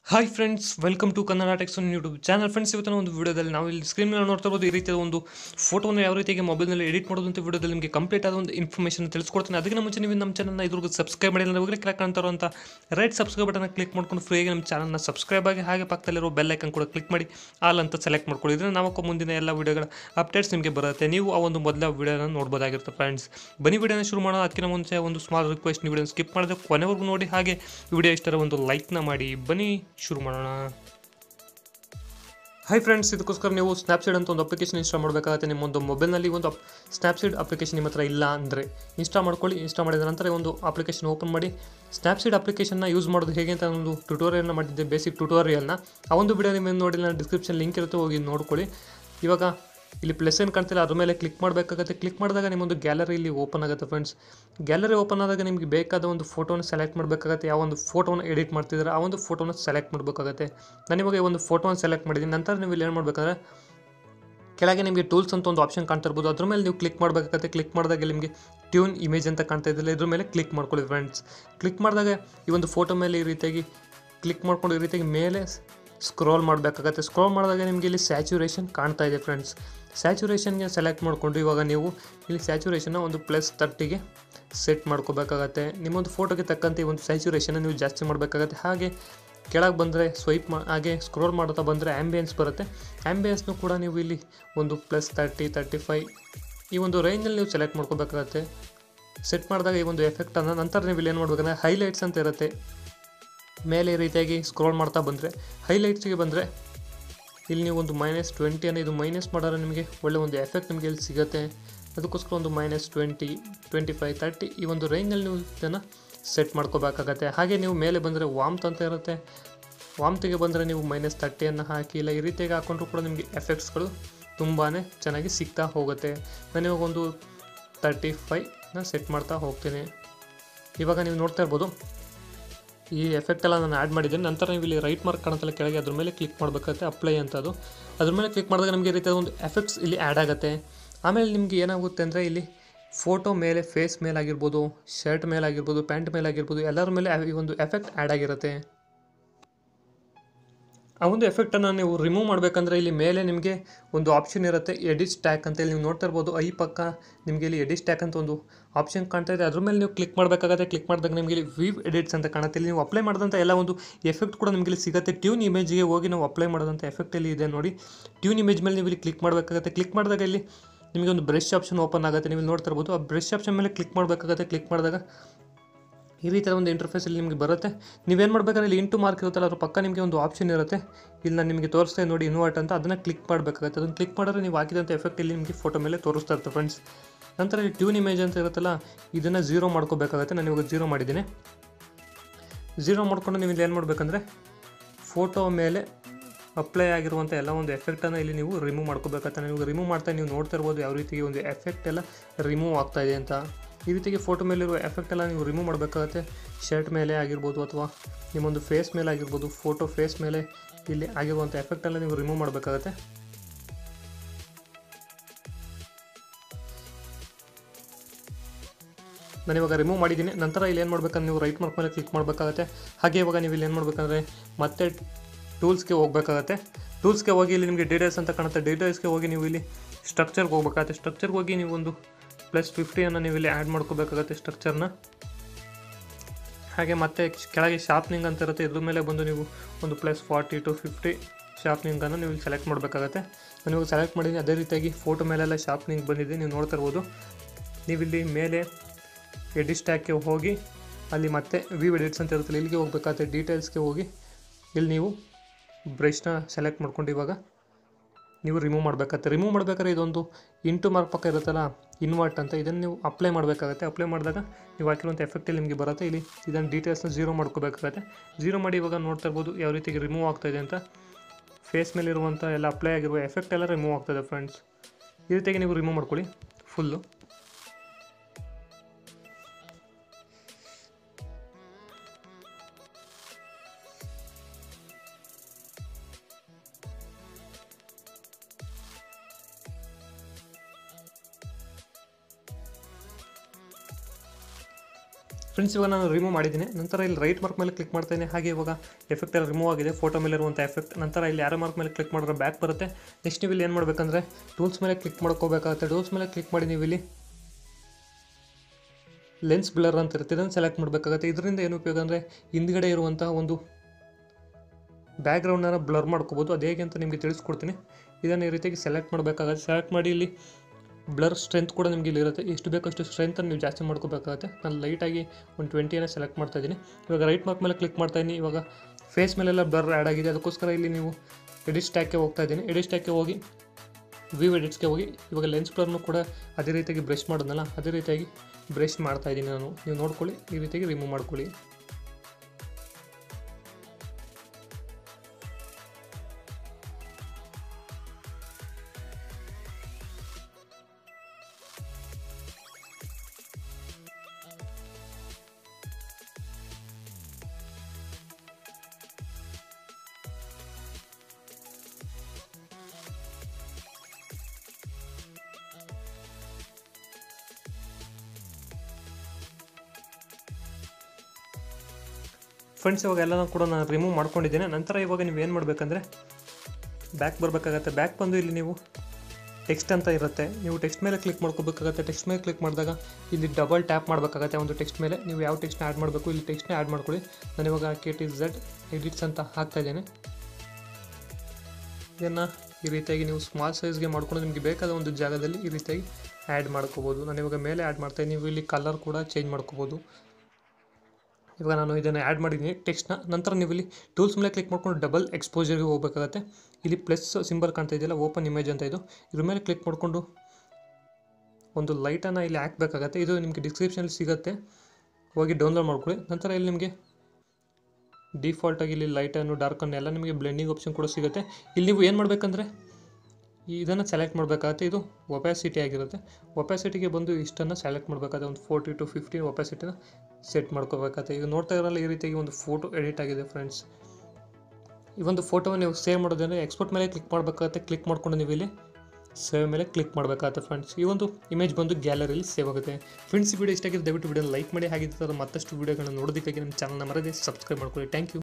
hi friends welcome to Kannada techs on YouTube channel friends ಇವತ್ತಿನ ಒಂದು ವಿಡಿಯೋದಲ್ಲಿ ನಾವು ಇಲ್ಲಿ ಸ್ಕ್ರೀನ್ ಮೇಲೆ ನೋಡ್ತಾ ಇರ್ಬೋದು ಈ ರೀತಿಯ ಒಂದು ಫೋಟೋನ ಯಾವ ರೀತಿಯಾಗಿ ಮೊಬೈಲ್ನಲ್ಲಿ ಎಡಿಟ್ ಮಾಡೋದು ಅಂತ ವಿಡಿಯೋದಲ್ಲಿ ನಿಮಗೆ ಕಂಪ್ಲೀಟ್ ಆದ ಒಂದು ಇನ್ಫಾರ್ಮೇಷನ್ ತಿಳಿಸ್ಕೊಡ್ತೀನಿ ಅದಕ್ಕಿಂತ ಮುಂಚೆ ನೀವು ನಮ್ಮ ಚಾನಲ್ನ ಇದ್ರಿಗೆ ಸಬ್ಸ್ಕ್ರೈಬ್ ಮಾಡಿಲ್ಲ ಅಂದ್ರೆ ಕ್ಲಿಕ್ ಕಾಣ್ತಾರೋ ಅಂತ ರೈಟ್ ಸಬ್ಸ್ಕ್ರೈಬ್ ಬಟನ್ ಕ್ಲಿಕ್ ಮಾಡ್ಕೊಂಡು ಫ್ರೀಯಾಗಿ ನಮ್ಮ ಚಾನಲ್ನ ಸಬ್ಸ್ಕ್ರೈಬ್ ಆಗಿ ಹಾಗೆ ಪಕ್ಕದಲ್ಲಿರೋ ಬೆಲ್ ಐಕನ್ ಕೂಡ ಕ್ಲಿಕ್ ಮಾಡಿ ಆಲ್ ಅಂತ ಸೆಲೆಕ್ಟ್ ಮಾಡ್ಕೊಳ್ಳಿ ಇದರಿಂದ ನಾವು ಮುಂದಿನ ಎಲ್ಲ ವಿಡಿಯೋಗಳ ಅಪ್ಡೇಟ್ಸ್ ನಿಮಗೆ ಬರುತ್ತೆ ನೀವು ಆ ಒಂದು ಮೊದಲ ವಿಡಿಯೋನ ನೋಡ್ಬೋದಾಗಿರುತ್ತೆ ಫ್ರೆಂಡ್ಸ್ ಬನ್ನಿ ವಿಡಿಯೋನ ಶುರು ಮಾಡೋಣ ಅದಕ್ಕಿಂತ ಮುಂಚೆ ಒಂದು ಸ್ಮಾಲ್ ರಿಕ್ವೆಸ್ಟ್ ನೀವು ವಿಡಿಯೋನ ಸ್ಕಿಪ್ ಮಾಡಿದ್ರೆ ಕೊನೆವರೆಗೂ ನೋಡಿ ಹಾಗೆ ವಿಡಿಯೋ ಇಷ್ಟರ ಒಂದು ಲೈಕ್ನ ಮಾಡಿ ಬನ್ನಿ ಶುರು ಮಾಡೋಣ ಹೈ ಫ್ರೆಂಡ್ಸ್ ಇದಕ್ಕೋಸ್ಕರ ನೀವು ಸ್ನ್ಯಾಪ್ಸೀಡ್ ಅಂತ ಒಂದು ಅಪ್ಲಿಕೇಶನ್ ಇನ್ಸ್ಟಾಲ್ ಮಾಡಬೇಕಾಗುತ್ತೆ ನಿಮ್ಮ ಒಂದು ಮೊಬೈಲ್ನಲ್ಲಿ ಒಂದು ಸ್ನ್ಯಾಪ್ಸೀಡ್ ಅಪ್ಲಿಕೇಶನ್ ನಿಮ್ಮ ಹತ್ರ ಇಲ್ಲ ಅಂದರೆ ಇನ್ಸ್ಟಾಲ್ ಮಾಡ್ಕೊಳ್ಳಿ ಇನ್ಸ್ಟಾಲ್ ಮಾಡಿದ ನಂತರ ಒಂದು ಅಪ್ಲಿಕೇಶನ್ ಓಪನ್ ಮಾಡಿ ಸ್ನ್ಯಾಪ್ಸೀಡ್ ಅಪ್ಲಿಕೇಶನ್ನ ಯೂಸ್ ಮಾಡೋದು ಹೇಗೆ ಅಂತ ಒಂದು ಟ್ಯುಟೋರಿಯಲ್ನ ಮಾಡಿದ್ದೆ ಬೇಸಿಕ್ ಟ್ಯುಟೋರಿಯಲ್ನ ಆ ಒಂದು ವಿಡಿಯೋ ನೀವು ನೋಡಿ ನಾನು ಡಿಸ್ಕ್ರಿಪ್ಷನ್ ಲಿಂಕ್ ಇರುತ್ತೆ ಹೋಗಿ ನೋಡ್ಕೊಳ್ಳಿ ಇವಾಗ ಇಲ್ಲಿ ಪ್ಲಸ್ ಏನು ಕಾಣ್ತಿಲ್ಲ ಅದ್ರ ಮೇಲೆ ಕ್ಲಿಕ್ ಮಾಡಬೇಕಾಗುತ್ತೆ ಕ್ಲಿಕ್ ಮಾಡಿದಾಗ ನಿಮ್ಮೊಂದು ಗ್ಯಾಲರಿ ಇಲ್ಲಿ ಓಪನ್ ಆಗುತ್ತೆ ಫ್ರೆಂಡ್ಸ್ ಗ್ಯಾಲರಿ ಓಪನ್ ಆದಾಗ ನಿಮಗೆ ಬೇಕಾದ ಒಂದು ಫೋಟೋನ ಸೆಲೆಕ್ಟ್ ಮಾಡಬೇಕಾಗುತ್ತೆ ಯಾವ ಒಂದು ಫೋಟೋನ ಎಡಿಟ್ ಮಾಡ್ತಿದ್ರೆ ಆ ಒಂದು ಫೋಟೋನ ಸೆಲೆಕ್ಟ್ ಮಾಡಬೇಕಾಗುತ್ತೆ ನಾನು ಇವಾಗ ಈ ಒಂದು ಫೋಟೋನ ಸೆಲೆಕ್ಟ್ ಮಾಡಿದ್ದೀನಿ ನಂತರ ನೀವು ಇಲ್ಲಿ ಏನು ಮಾಡಬೇಕಾದ್ರೆ ಕೆಳಗೆ ನಿಮಗೆ ಟೂಲ್ಸ್ ಅಂತ ಒಂದು ಆಪ್ಷನ್ ಕಾಣ್ತಾ ಇರ್ಬೋದು ಅದ್ರ ಮೇಲೆ ನೀವು ಕ್ಲಿಕ್ ಮಾಡಬೇಕಾಗುತ್ತೆ ಕ್ಲಿಕ್ ಮಾಡಿದಾಗ ನಿಮಗೆ ಟ್ಯೂನ್ ಇಮೇಜ್ ಅಂತ ಕಾಣ್ತಾ ಇದ್ದಿಲ್ಲ ಇದ್ರ ಮೇಲೆ ಕ್ಲಿಕ್ ಮಾಡ್ಕೊಳ್ಳಿ ಫ್ರೆಂಡ್ಸ್ ಕ್ಲಿಕ್ ಮಾಡಿದಾಗ ಈ ಒಂದು ಫೋಟೋ ಮೇಲೆ ಈ ರೀತಿಯಾಗಿ ಕ್ಲಿಕ್ ಮಾಡ್ಕೊಂಡು ಈ ರೀತಿಯಾಗಿ ಮೇಲೆ ಸ್ಕ್ರೋಲ್ ಮಾಡಬೇಕಾಗತ್ತೆ ಸ್ಕ್ರೋಲ್ ಮಾಡಿದಾಗ ನಿಮಗೆ ಇಲ್ಲಿ ಸ್ಯಾಚುರೇಷನ್ ಕಾಣ್ತಾ ಇದೆ ಫ್ರೆಂಡ್ಸ್ ಸ್ಯಾಚುರೇಷನ್ಗೆ ಸೆಲೆಕ್ಟ್ ಮಾಡಿಕೊಂಡು ಇವಾಗ ನೀವು ಇಲ್ಲಿ ಸ್ಯಾಚುರೇಷನ್ನ ಒಂದು ಪ್ಲಸ್ ತರ್ಟಿಗೆ ಸೆಟ್ ಮಾಡ್ಕೋಬೇಕಾಗತ್ತೆ ನಿಮ್ಮೊಂದು ಫೋಟೋಗೆ ತಕ್ಕಂತೆ ಈ ಒಂದು ಸ್ಯಾಚುರೇಷನ್ನ ನೀವು ಜಾಸ್ತಿ ಮಾಡಬೇಕಾಗತ್ತೆ ಹಾಗೆ ಕೆಳಗೆ ಬಂದರೆ ಸ್ವೈಪ್ ಮಾ ಹಾಗೆ ಸ್ಕ್ರೋಲ್ ಮಾಡ್ತಾ ಬಂದರೆ ಆ್ಯಂಬಿಯನ್ಸ್ ಬರುತ್ತೆ ಆ್ಯಂಬಿಯನ್ಸ್ನು ಕೂಡ ನೀವು ಇಲ್ಲಿ ಒಂದು ಪ್ಲಸ್ ತರ್ಟಿ ತರ್ಟಿ ಫೈ ಈ ಒಂದು ರೇಂಜಲ್ಲಿ ನೀವು ಸೆಲೆಕ್ಟ್ ಮಾಡ್ಕೋಬೇಕಾಗತ್ತೆ ಸೆಟ್ ಮಾಡಿದಾಗ ಈ ಒಂದು ಎಫೆಕ್ಟನ್ನು ನಂತರ ನೀವು ಇಲ್ಲಿ ಏನು ಮಾಡ್ಬೇಕಂದ್ರೆ ಹೈಲೈಟ್ಸ್ ಅಂತ ಇರುತ್ತೆ ಮೇಲೆ ಈ ರೀತಿಯಾಗಿ ಸ್ಕ್ರೋಲ್ ಮಾಡ್ತಾ ಬಂದರೆ ಹೈಲೈಟ್ಸ್ಗೆ ಬಂದರೆ ಇಲ್ಲಿ ನೀವು ಒಂದು ಮೈನಸ್ ಟ್ವೆಂಟಿಯನ್ನು ಇದು ಮೈನಸ್ ಮಾಡಿದ್ರೆ ನಿಮಗೆ ಒಳ್ಳೆ ಒಂದು ಎಫೆಕ್ಟ್ ನಿಮಗೆ ಇಲ್ಲಿ ಸಿಗುತ್ತೆ ಅದಕ್ಕೋಸ್ಕರ ಒಂದು minus twenty twenty five thirty ಈ ಒಂದು ರೇಂಜಲ್ಲಿ ನೀವು ಇದನ್ನು ಸೆಟ್ ಮಾಡ್ಕೋಬೇಕಾಗತ್ತೆ ಹಾಗೆ ನೀವು ಮೇಲೆ ಬಂದರೆ ವಾಮ್ತ್ ಅಂತ ಇರುತ್ತೆ ವಾಮ್ತಿಗೆ ಬಂದರೆ ನೀವು ಮೈನಸ್ ತರ್ಟಿಯನ್ನು ಹಾಕಿ ಇಲ್ಲ ಈ ರೀತಿಯಾಗಿ ಹಾಕೊಂಡ್ರು ಕೂಡ ನಿಮಗೆ ಎಫೆಕ್ಟ್ಸ್ಗಳು ತುಂಬಾ ಚೆನ್ನಾಗಿ ಸಿಗ್ತಾ ಹೋಗುತ್ತೆ ನಾನು ಇವಾಗ ಒಂದು ತರ್ಟಿ ಫೈವ್ನ ಸೆಟ್ ಮಾಡ್ತಾ ಹೋಗ್ತೀನಿ ಇವಾಗ ನೀವು ನೋಡ್ತಾ ಇರ್ಬೋದು ಈ ಎಫೆಕ್ಟ್ ಎಲ್ಲ ನಾನು ಆ್ಯಡ್ ಮಾಡಿದ್ದೀನಿ ನಂತರ ನೀವು ಇಲ್ಲಿ ರೈಟ್ ಮಾರ್ಕ್ ಕಾಣುತ್ತಲ್ಲ ಕೆಳಗೆ ಅದ್ರ ಮೇಲೆ ಕ್ಲಿಕ್ ಮಾಡಬೇಕಾಗುತ್ತೆ ಅಪ್ಲೈ ಅಂತ ಅದು ಅದ್ರ ಮೇಲೆ ಕ್ಲಿಕ್ ಮಾಡಿದಾಗ ನಮಗೆ ಈ ರೀತಿಯ ಒಂದು ಎಫೆಕ್ಟ್ಸ್ ಇಲ್ಲಿ ಆ್ಯಡ್ ಆಗುತ್ತೆ ಆಮೇಲೆ ನಿಮಗೆ ಏನಾಗುತ್ತೆ ಅಂದರೆ ಇಲ್ಲಿ ಫೋಟೋ ಮೇಲೆ ಫೇಸ್ ಮೇಲೆ ಆಗಿರ್ಬೋದು ಶರ್ಟ್ ಮೇಲೆ ಆಗಿರ್ಬೋದು ಪ್ಯಾಂಟ್ ಮೇಲೆ ಆಗಿರ್ಬೋದು ಎಲ್ಲರ ಮೇಲೆ ಈ ಒಂದು ಎಫೆಕ್ಟ್ ಆ್ಯಡ್ ಆಗಿರುತ್ತೆ ಆ ಒಂದು ಎಫೆಕ್ಟನ್ನು ನೀವು ರಿಮೂವ್ ಮಾಡಬೇಕಂದ್ರೆ ಇಲ್ಲಿ ಮೇಲೆ ನಿಮಗೆ ಒಂದು ಆಪ್ಷನ್ ಇರುತ್ತೆ ಎಡಿಟ್ ಸ್ಟ್ಯಾಕ್ ಅಂತ ಹೇಳಿ ನೀವು ನೋಡ್ತಾ ಇರ್ಬೋದು ಐ ಪಕ್ಕ ನಿಮಗೆ ಇಲ್ಲಿ ಎಡಿಟ್ ಸ್ಟ್ಯಾಕ್ ಅಂತ ಒಂದು ಆಪ್ಷನ್ ಕಾಣ್ತಾ ಇದೆ ಅದ್ರ ಮೇಲೆ ನೀವು ಕ್ಲಿಕ್ ಮಾಡಬೇಕಾಗುತ್ತೆ ಕ್ಲಿಕ್ ಮಾಡಿದಾಗ ನಿಮಗೆ ಇಲ್ಲಿ ವಿವ್ ಎಡಿಟ್ಸ್ ಅಂತ ಕಾಣುತ್ತೆ ಇಲ್ಲಿ ನೀವು ಅಪ್ಲೈ ಮಾಡಿದಂಥ ಎಲ್ಲ ಒಂದು ಎಫೆಕ್ಟ್ ಕೂಡ ನಿಮಗೆ ಇಲ್ಲಿ ಸಿಗುತ್ತೆ ಟ್ಯೂನ್ ಇಮೇಜ್ಗೆ ಹೋಗಿ ನಾವು ಅಪ್ಲೈ ಮಾಡೋದಂಥ ಎಫೆಕ್ಟ್ ಇಲ್ಲಿ ಇದೆ ನೋಡಿ ಟ್ಯೂನ್ ಇಮೇಜ್ ಮೇಲೆ ನೀವು ಇಲ್ಲಿ ಕ್ಲಿಕ್ ಮಾಡಬೇಕಾಗುತ್ತೆ ಕ್ಲಿಕ್ ಮಾಡಿದಾಗ ಇಲ್ಲಿ ನಿಮಗೆ ಒಂದು ಬ್ರಷ್ ಆಪ್ಷನ್ ಓಪನ್ ಆಗುತ್ತೆ ನೀವು ನೋಡ್ತಾ ಇರ್ಬೋದು ಆ ಬ್ರಷ್ ಆಪ್ಷನ್ ಮೇಲೆ ಕ್ಲಿಕ್ ಮಾಡಬೇಕಾಗುತ್ತೆ ಕ್ಲಿಕ್ ಮಾಡಿದಾಗ ಈ ರೀತಿಯ ಒಂದು ಇಂಟರ್ಫೇಸ್ ಇಲ್ಲಿ ನಿಮಗೆ ಬರುತ್ತೆ ನೀವೇನು ಮಾಡಬೇಕಾದ್ರೆ ಇಲ್ಲಿ ಇಂಟು ಮಾರ್ಕ್ ಇರುತ್ತಲ್ಲ ಅದ್ರ ಪಕ್ಕ ನಿಮಗೆ ಒಂದು ಆಪ್ಷನ್ ಇರುತ್ತೆ ಇಲ್ಲಿ ನಾನು ನಿಮಗೆ ತೋರಿಸ್ತಾ ನೋಡಿ ಇನ್ವರ್ಟ್ ಅಂತ ಅದನ್ನು ಕ್ಲಿಕ್ ಮಾಡಬೇಕಾಗುತ್ತೆ ಅದನ್ನು ಕ್ಲಿಕ್ ಮಾಡಿದ್ರೆ ನೀವು ಹಾಕಿದಂಥ ಎಫೆಕ್ಟ್ ಇಲ್ಲಿ ನಿಮಗೆ ಫೋಟೋ ಮೇಲೆ ತೋರಿಸ್ತಾ ಇರುತ್ತೆ ಫ್ರೆಂಡ್ಸ್ ನಂತರ ಈ ಟ್ಯೂನ್ ಇಮೇಜ್ ಅಂತ ಇರುತ್ತಲ್ಲ ಇದನ್ನು ಝೀರೋ ಮಾಡ್ಕೋಬೇಕಾಗುತ್ತೆ ನಾನು ಇವಾಗ ಝೀರೋ ಮಾಡಿದ್ದೀನಿ ಝೀರೋ ಮಾಡ್ಕೊಂಡು ನೀವು ಇಲ್ಲಿ ಏನು ಮಾಡಬೇಕಂದ್ರೆ ಫೋಟೋ ಮೇಲೆ ಅಪ್ಲೈ ಆಗಿರುವಂಥ ಎಲ್ಲ ಒಂದು ಎಫೆಕ್ಟನ್ನು ಇಲ್ಲಿ ನೀವು ರಿಮೂವ್ ಮಾಡ್ಕೋಬೇಕಾಗುತ್ತೆ ನೀವು ರಿಮೂವ್ ಮಾಡ್ತಾ ನೀವು ನೋಡ್ತಾ ಇರ್ಬೋದು ಯಾವ ರೀತಿ ಒಂದು ಎಫೆಕ್ಟ್ ಎಲ್ಲ ರಿಮೂವ್ ಆಗ್ತಾ ಇದೆ ಅಂತ ಈ ರೀತಿಗೆ ಫೋಟೋ ಮೇಲಿರುವ ಎಫೆಕ್ಟ್ ಎಲ್ಲ ನೀವು ರಿಮೂವ್ ಮಾಡಬೇಕಾಗುತ್ತೆ ಶರ್ಟ್ ಮೇಲೆ ಆಗಿರ್ಬೋದು ಅಥವಾ ನಿಮ್ಮೊಂದು ಫೇಸ್ ಮೇಲೆ ಆಗಿರ್ಬೋದು ಫೋಟೋ ಫೇಸ್ ಮೇಲೆ ಇಲ್ಲಿ ಆಗಿರುವಂಥ ಎಫೆಕ್ಟ್ ಎಲ್ಲ ನೀವು ರಿಮೂವ್ ಮಾಡಬೇಕಾಗುತ್ತೆ ನಾನು ಇವಾಗ ರಿಮೂವ್ ಮಾಡಿದ್ದೀನಿ ನಂತರ ಇಲ್ಲಿ ಏನು ಮಾಡ್ಬೇಕಂದ್ರೆ ನೀವು ರೈಟ್ ಮಾರ್ಕ್ ಮೇಲೆ ಕ್ಲಿಕ್ ಮಾಡಬೇಕಾಗುತ್ತೆ ಹಾಗೆ ಇವಾಗ ನೀವು ಇಲ್ಲಿ ಏನು ಮಾಡಬೇಕಂದ್ರೆ ಮತ್ತೆ ಟೂಲ್ಸ್ಗೆ ಹೋಗಬೇಕಾಗತ್ತೆ ಟೂಲ್ಸ್ಗೆ ಹೋಗಿ ಇಲ್ಲಿ ನಿಮಗೆ ಡೀಟೇಲ್ಸ್ ಅಂತ ಕಾಣುತ್ತೆ ಡೀಟೇಲ್ಸ್ಗೆ ಹೋಗಿ ನೀವು ಇಲ್ಲಿ ಸ್ಟ್ರಕ್ಚರ್ಗೆ ಹೋಗ್ಬೇಕಾಗತ್ತೆ ಸ್ಟ್ರಕ್ಚರ್ಗೆ ಹೋಗಿ ನೀವು ಒಂದು ಪ್ಲಸ್ ಫಿಫ್ಟಿಯನ್ನು ನೀವು ಇಲ್ಲಿ ಆ್ಯಡ್ ಮಾಡ್ಕೋಬೇಕಾಗತ್ತೆ ಸ್ಟ್ರಕ್ಚರ್ನ ಹಾಗೆ ಮತ್ತೆ ಕೆಳಗೆ ಶಾರ್ಪ್ನಿಂಗ್ ಅಂತ ಇರುತ್ತೆ ಇದ್ರ ಮೇಲೆ ಬಂದು ನೀವು ಒಂದು ಪ್ಲಸ್ ಫಾರ್ಟಿ ಟು ಫಿಫ್ಟಿ ಶಾರ್ಪ್ನಿಂಗನ್ನು ನೀವು ಇಲ್ಲಿ ಸೆಲೆಕ್ಟ್ ಮಾಡಬೇಕಾಗತ್ತೆ ನಾನು ಇವಾಗ ಸೆಲೆಕ್ಟ್ ಮಾಡಿದ್ದೀನಿ ಅದೇ ರೀತಿಯಾಗಿ ಫೋಟೋ ಮೇಲೆಲ್ಲ ಶಾರ್ಪ್ನಿಂಗ್ ಬಂದಿದೆ ನೀವು ನೋಡ್ತಾ ಇರ್ಬೋದು ನೀವು ಇಲ್ಲಿ ಮೇಲೆ ಎಡಿಟ್ ಸ್ಟ್ಯಾಕ್ಗೆ ಹೋಗಿ ಅಲ್ಲಿ ಮತ್ತೆ ವಿವ್ ಎಡಿಟ್ಸ್ ಅಂತ ಇರುತ್ತಲ್ಲ ಇಲ್ಲಿಗೆ ಹೋಗ್ಬೇಕಾಗುತ್ತೆ ಡೀಟೇಲ್ಸ್ಗೆ ಹೋಗಿ ಇಲ್ಲಿ ನೀವು ಬ್ರಷ್ನ ಸೆಲೆಕ್ಟ್ ಮಾಡ್ಕೊಂಡು ಇವಾಗ ನೀವು ರಿಮೂವ್ ಮಾಡಬೇಕಾಗುತ್ತೆ ರಿಮೂವ್ ಮಾಡಬೇಕಾದ್ರೆ ಇದೊಂದು ಇಂಟು ಮಾರ್ಕ್ ಪಕ್ಕ ಇರುತ್ತಲ್ಲ ಇನ್ವರ್ಟ್ ಅಂತ ಇದನ್ನು ನೀವು ಅಪ್ಲೈ ಮಾಡಬೇಕಾಗುತ್ತೆ ಅಪ್ಲೈ ಮಾಡಿದಾಗ ನೀವು ಹಾಕಿರುವಂಥ ಎಫೆಕ್ಟಲ್ಲಿ ನಿಮಗೆ ಬರುತ್ತೆ ಇಲ್ಲಿ ಇದನ್ನು ಡೀಟೇಲ್ಸ್ನ ಝೀರೋ ಮಾಡ್ಕೋಬೇಕಾಗುತ್ತೆ ಝೀರೋ ಮಾಡಿ ಇವಾಗ ನೋಡ್ತಾ ಇರ್ಬೋದು ಯಾವ ರೀತಿಗೆ ರಿಮೂವ್ ಆಗ್ತಾಯಿದೆ ಅಂತ ಫೇಸ್ ಮೇಲಿರುವಂಥ ಎಲ್ಲ ಅಪ್ಲೈ ಆಗಿರುವ ಎಫೆಕ್ಟ್ ಎಲ್ಲ ರಿಮೂವ್ ಆಗ್ತದೆ ಫ್ರೆಂಡ್ಸ್ ಈ ರೀತಿಯಾಗಿ ನೀವು ರಿಮೂವ್ ಮಾಡ್ಕೊಳ್ಳಿ ಫುಲ್ಲು ಫ್ರೆಂಡ್ಸ್ ಇವಾಗ ನಾನು ರಿಮೂವ್ ಮಾಡಿದ್ದೀನಿ ನಂತರ ಇಲ್ಲಿ ರೈಟ್ ಮಾರ್ಕ್ ಮೇಲೆ ಕ್ಲಿಕ್ ಮಾಡ್ತೇನೆ ಹಾಗೆ ಇವಾಗ ಎಫೆಕ್ಟ್ ಎಲ್ಲ ರಿಮೂವ್ ಆಗಿದೆ ಫೋಟೋ ಮೇಲೆ ಇರುವಂಥ ಎಫೆಕ್ಟ್ ನಂತರ ಇಲ್ಲಿ ಯಾರೋ ಮಾರ್ಕ್ ಮೇಲೆ ಕ್ಲಿಕ್ ಮಾಡಿದ್ರೆ ಬ್ಯಾಕ್ ಬರುತ್ತೆ ನೆಕ್ಸ್ಟ್ ನೀವು ಇಲ್ಲಿ ಏನು ಮಾಡಬೇಕಂದ್ರೆ ಟೂಲ್ಸ್ ಮೇಲೆ ಕ್ಲಿಕ್ ಮಾಡ್ಕೋಬೇಕಾಗುತ್ತೆ ಟೂಲ್ಸ್ ಮೇಲೆ ಕ್ಲಿಕ್ ಮಾಡಿ ನೀವು ಇಲ್ಲಿ ಲೆನ್ಸ್ ಬ್ಲರ್ ಅಂತ ಇರುತ್ತೆ ಇದನ್ನು ಸೆಲೆಕ್ಟ್ ಮಾಡಬೇಕಾಗುತ್ತೆ ಇದರಿಂದ ಏನು ಉಪಯೋಗ ಅಂದರೆ ಹಿಂದ್ಗಡೆ ಇರುವಂಥ ಒಂದು ಬ್ಯಾಕ್ಗ್ರೌಂಡನ್ನು ಬ್ಲರ್ ಮಾಡ್ಕೋಬೋದು ಅದು ಹೇಗೆ ಅಂತ ನಿಮಗೆ ತಿಳಿಸ್ಕೊಡ್ತೀನಿ ಇದನ್ನು ಈ ರೀತಿಯಾಗಿ ಸೆಲೆಕ್ಟ್ ಮಾಡಬೇಕಾಗುತ್ತೆ ಸೆಲೆಕ್ಟ್ ಮಾಡಿ ಇಲ್ಲಿ ಬ್ಲರ್ ಸ್ಟ್ರೆಂತ್ ಕೂಡ ನಿಮಗೆ ಇಲ್ಲಿ ಇರುತ್ತೆ ಎಷ್ಟು ಬೇಕೋ ಅಷ್ಟು ಸ್ಟ್ರೆಂತನ್ನು ನೀವು ಜಾಸ್ತಿ ಮಾಡ್ಕೋಬೇಕಾಗುತ್ತೆ ನಾನು ಲೈಟಾಗಿ ಒಂದು ಟ್ವೆಂಟಿಯನ್ನು ಸೆಲೆಕ್ಟ್ ಮಾಡ್ತಾ ಇದ್ದೀನಿ ಇವಾಗ ರೈಟ್ ಮಾರ್ಕ್ ಮೇಲೆ ಕ್ಲಿಕ್ ಮಾಡ್ತಾ ಇದ್ದೀನಿ ಇವಾಗ ಫೇಸ್ ಮೇಲೆಲ್ಲ ಬ್ಲರ್ ಆ್ಯಡ್ ಆಗಿದೆ ಅದಕ್ಕೋಸ್ಕರ ಇಲ್ಲಿ ನೀವು ಎಡಿಟ್ ಸ್ಟ್ಯಾಕ್ಗೆ ಹೋಗ್ತಾ ಇದ್ದೀನಿ ಎಡಿಟ್ ಸ್ಟ್ಯಾಕ್ಗೆ ಹೋಗಿ ವಿವ್ ಎಡಿಟ್ಸ್ಗೆ ಹೋಗಿ ಇವಾಗ ಲೆನ್ಸ್ ಬ್ಲರ್ನು ಕೂಡ ಅದೇ ರೀತಿಯಾಗಿ ಬ್ರಷ್ ಮಾಡೋದಲ್ಲ ಅದೇ ರೀತಿಯಾಗಿ ಬ್ರಷ್ ಮಾಡ್ತಾ ಇದ್ದೀನಿ ನಾನು ನೀವು ನೋಡ್ಕೊಳ್ಳಿ ಈ ರೀತಿಯಾಗಿ ರಿಮೂವ್ ಮಾಡ್ಕೊಳ್ಳಿ ಫ್ರೆಂಡ್ಸ್ ಇವಾಗ ಎಲ್ಲನೂ ಕೂಡ ನಾನು ರಿಮೂವ್ ಮಾಡ್ಕೊಂಡಿದ್ದೇನೆ ನಂತರ ಇವಾಗ ನೀವು ಏನು ಮಾಡಬೇಕಂದ್ರೆ ಬ್ಯಾಕ್ ಬರಬೇಕಾಗತ್ತೆ ಬ್ಯಾಕ್ ಬಂದು ಇಲ್ಲಿ ನೀವು ಟೆಕ್ಸ್ಟ್ ಅಂತ ಇರುತ್ತೆ ನೀವು ಟೆಕ್ಸ್ಟ್ ಮೇಲೆ ಕ್ಲಿಕ್ ಮಾಡ್ಕೋಬೇಕಾಗತ್ತೆ ಟೆಕ್ಸ್ಟ್ ಮೇಲೆ ಕ್ಲಿಕ್ ಮಾಡಿದಾಗ ಇಲ್ಲಿ ಡಬಲ್ ಟ್ಯಾಪ್ ಮಾಡಬೇಕಾಗತ್ತೆ ಒಂದು ಟೆಕ್ಸ್ಟ್ ಮೇಲೆ ನೀವು ಯಾವ ಟೆಕ್ಸ್ಟ್ನ ಆ್ಯಡ್ ಮಾಡಬೇಕು ಇಲ್ಲಿ ಟೆಕ್ಸ್ಟ್ನ ಆ್ಯಡ್ ಮಾಡ್ಕೊಳ್ಳಿ ನಾನು ಇವಾಗ ಕೆ ಟಿ ಝೆಡ್ ಎಡಿಟ್ಸ್ ಅಂತ ಹಾಕ್ತಾ ಇದ್ದೇನೆ ಇದನ್ನು ಈ ರೀತಿಯಾಗಿ ನೀವು ಸ್ಮಾಲ್ ಸೈಜ್ಗೆ ಮಾಡ್ಕೊಂಡು ನಿಮಗೆ ಬೇಕಾದ ಒಂದು ಜಾಗದಲ್ಲಿ ಈ ರೀತಿಯಾಗಿ ಆ್ಯಡ್ ಮಾಡ್ಕೋಬೋದು ನಾನು ಇವಾಗ ಮೇಲೆ ಆ್ಯಡ್ ಮಾಡ್ತಾಯಿದ್ದೀನಿ ನೀವು ಇಲ್ಲಿ ಕಲರ್ ಕೂಡ ಚೇಂಜ್ ಮಾಡ್ಕೋಬೋದು ಇವಾಗ ನಾನು ಇದನ್ನು ಆ್ಯಡ್ ಮಾಡಿದ್ದೀನಿ ಟೆಕ್ಸ್ಟ್ನ ನಂತರ ನೀವು ಇಲ್ಲಿ ಟೂಲ್ಸ್ ಮೇಲೆ ಕ್ಲಿಕ್ ಮಾಡ್ಕೊಂಡು ಡಬಲ್ ಎಕ್ಸ್ಪೋಜರ್ಗೆ ಹೋಗಬೇಕಾಗತ್ತೆ ಇಲ್ಲಿ ಪ್ಲಸ್ ಸಿಂಬಲ್ ಕಾಣ್ತಾ ಇದೆಯಲ್ಲ ಓಪನ್ ಇಮೇಜ್ ಅಂತ ಇದು ಇದ್ರ ಮೇಲೆ ಕ್ಲಿಕ್ ಮಾಡಿಕೊಂಡು ಒಂದು ಲೈಟನ್ನು ಇಲ್ಲಿ ಹಾಕಬೇಕಾಗತ್ತೆ ಇದು ನಿಮಗೆ ಡಿಸ್ಕ್ರಿಪ್ಷನಲ್ಲಿ ಸಿಗುತ್ತೆ ಹೋಗಿ ಡೌನ್ಲೋಡ್ ಮಾಡ್ಕೊಳ್ಳಿ ನಂತರ ಇಲ್ಲಿ ನಿಮಗೆ ಡಿಫಾಲ್ಟಾಗಿ ಇಲ್ಲಿ ಲೈಟನ್ನು ಡಾರ್ಕನ್ನು ಎಲ್ಲ ನಿಮಗೆ ಬ್ಲೆಂಡಿಂಗ್ ಆಪ್ಷನ್ ಕೂಡ ಸಿಗುತ್ತೆ ಇಲ್ಲಿ ನೀವು ಏನು ಮಾಡಬೇಕಂದ್ರೆ ಇದನ್ನು ಸೆಲೆಕ್ಟ್ ಮಾಡಬೇಕಾಗತ್ತೆ ಇದು ಒಪ್ಯಾಸಿಟಿ ಆಗಿರುತ್ತೆ ಒಪ್ಯಾಸಿಟಿಗೆ ಬಂದು ಇಷ್ಟನ್ನು ಸೆಲೆಕ್ಟ್ ಮಾಡಬೇಕಾಗುತ್ತೆ ಒಂದು ಫೋರ್ಟಿ ಟು ಫಿಫ್ಟಿ ಒಪ್ಯಾಸಿಟಿನ ಸೆಟ್ ಮಾಡ್ಕೋಬೇಕಾಗುತ್ತೆ ಈಗ ನೋಡ್ತಾ ಇರಲ್ಲ ಈ ರೀತಿಯಾಗಿ ಒಂದು ಫೋಟೋ ಎಡಿಟ್ ಆಗಿದೆ ಫ್ರೆಂಡ್ಸ್ ಈ ಒಂದು ಫೋಟೋವನ್ನು ನೀವು ಸೇವ್ ಮಾಡೋದಂದರೆ ಎಕ್ಸ್ಪೋರ್ಟ್ ಮೇಲೆ ಕ್ಲಿಕ್ ಮಾಡಬೇಕಾಗುತ್ತೆ ಕ್ಲಿಕ್ ಮಾಡ್ಕೊಂಡು ನೀವು ಇಲ್ಲಿ ಸೇವ್ ಮೇಲೆ ಕ್ಲಿಕ್ ಮಾಡಬೇಕಾಗುತ್ತೆ ಫ್ರೆಂಡ್ಸ್ ಈ ಒಂದು ಇಮೇಜ್ ಬಂದು ಗ್ಯಾಲರಿಯಲ್ಲಿ ಸೇವ್ ಆಗುತ್ತೆ ಫ್ರೆಂಡ್ಸ್ ಈ ವಿಡಿಯೋ ಇಷ್ಟ ಆಗಿದೆ ದಯವಿಟ್ಟು ವಿಡಿಯೋ ಲೈಕ್ ಮಾಡಿ ಹಾಗೆ ಈ ಥರ ಮತ್ತಷ್ಟು ವಿಡಿಯೋಗಳನ್ನ ನೋಡೋದಕ್ಕಾಗಿ ನಮ್ಮ ಚಾನಲ್ನ ಮರದೇ ಸಬ್ಸ್ಕ್ರೈಬ್ ಮಾಡ್ಕೊಳ್ಳಿ ಥ್ಯಾಂಕ್ ಯು